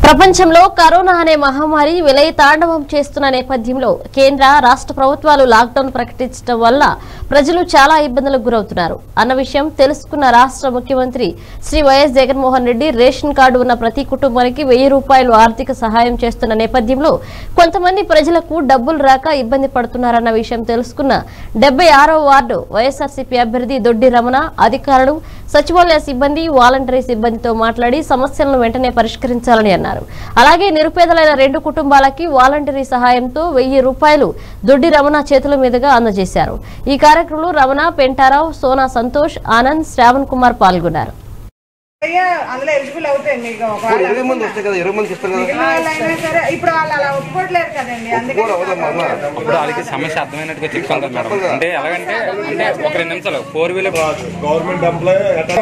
ప్రపంచంలో కరోనా అనే మహమ్మారి విలయ తాండవం చేస్తున్న నేపథ్యంలో కేంద్ర రాష్ట్ర ప్రభుత్వాలు లాక్డౌన్ ప్రకటించడం వల్ల ప్రజలు చాలా ఇబ్బందులకు గురవుతున్నారు అన్న విషయం తెలుసుకున్న రాష్ట్ర ముఖ్యమంత్రి Shri YS Jaganmohan Reddy ration card ఉన్న ప్రతి కుటుంబానికి వెయ్యి రూపాయలు ఆర్థిక సహాయం చేస్తున్న నేపథ్యంలో కొంతమంది ప్రజలకు డబ్బులు రాక ఇబ్బంది పడుతున్నారన్న విషయం తెలుసుకున్న డెబ్బై ఆరో వార్డు వైఎస్ఆర్సీపీ అభ్యర్థి దొడ్డి రమణ అధికారులు సచివాలయ సిబ్బంది వాలంటరీ సిబ్బందితో మాట్లాడి సమస్యలను వెంటనే పరిష్కరించాలని అన్నారు అలాగే నిరుపేదలైన రెండు కుటుంబాలకి వాలంటరీ సహాయంతో వెయ్యి రూపాయలు దొడ్డి రమణ చేతుల మీదుగా అందజేశారు ఈ కార్యక్రమంలో రమణ పెంటారావు సోనా సంతోష్ ఆనంద్ శ్రావణ్ కుమార్ పాల్గొన్నారు అయ్యా, అందులో ఎలిజిబుల్ అవుతాయి మీకు ఇప్పుడు ఒకవేళ ఇరవై మంది వస్తాయి కదా ఇరవై మందికి ఇస్తాం కదా మిగిలిన వాళ్ళు అయినా సరే ఇప్పుడు వాళ్ళు అలా ఒప్పుకోవట్లేదు కదండి అందుకని కూడా అవదమ్మా అమ్మ ఇప్పుడు వాళ్ళకి సమస్య అర్థమైనట్టుగా చెప్తాం కదా మేడం అంటే ఎలాగంటే అంటే ఒక రెండు నిమిషాలు ఫోర్ వీలర్ గవర్నమెంట్ ఎంప్లాయ్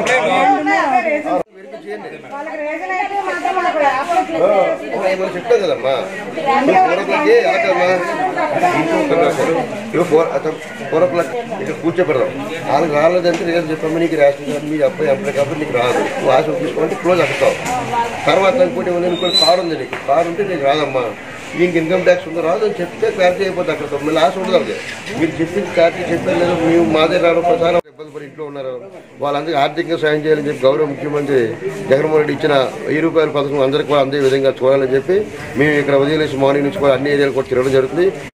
వాళ్ళకి రీజన్ అయితే మాత్రం మనకు రావట్లేదు. మనం చెప్తాం కదమ్మా ఫోర్ ఓ క్లాక్ ఎలాగమ్మా ఇప్పుడు ఫోర్ ఫోర్ ఓ క్లాక్ ఇక్కడ కూర్చోపెడదాం వాళ్ళకి రాలేదంటే రేపు చెప్పమ్మా నీకు రేషన్ కార్డు మీ అబ్బాయి అప్లై కాబట్టి నీకు రాదు నువ్వు ఆశ తీసుకోవాలంటే క్లోజ్ అడుగుతావు తర్వాత ఇంకోటి ఏమన్నా ఇంకోటి కారు ఉంది నీకు కారు ఉంటే నీకు రాదమ్మా ఇంక ఇన్కమ్ ట్యాక్స్ ఉందో రాదు అని చెప్తే క్లారిటీ అయిపోతుంది అక్కడ మళ్ళీ ఆశ ఉండదు అది మీరు చెప్పింది క్లారిటీ చెప్పారు లేదు మేము మాదే రావడం ఒకసారి ఇబ్బంది పడి ఇంట్లో ఉన్నారు వాళ్ళందరికీ ఆర్థికంగా సాయం చేయాలని చెప్పి గౌరవ ముఖ్యమంత్రి జగన్మోహన్ రెడ్డి ఇచ్చిన వెయ్యి రూపాయల పథకం అందరికీ కూడా అందే విధంగా చూడాలని చెప్పి మేము ఇక్కడ ఉదయం నుంచి మార్నింగ్ నుంచి కూడా అన్ని ఏరియాలు కూడా తిరగడం జరుగుతుంది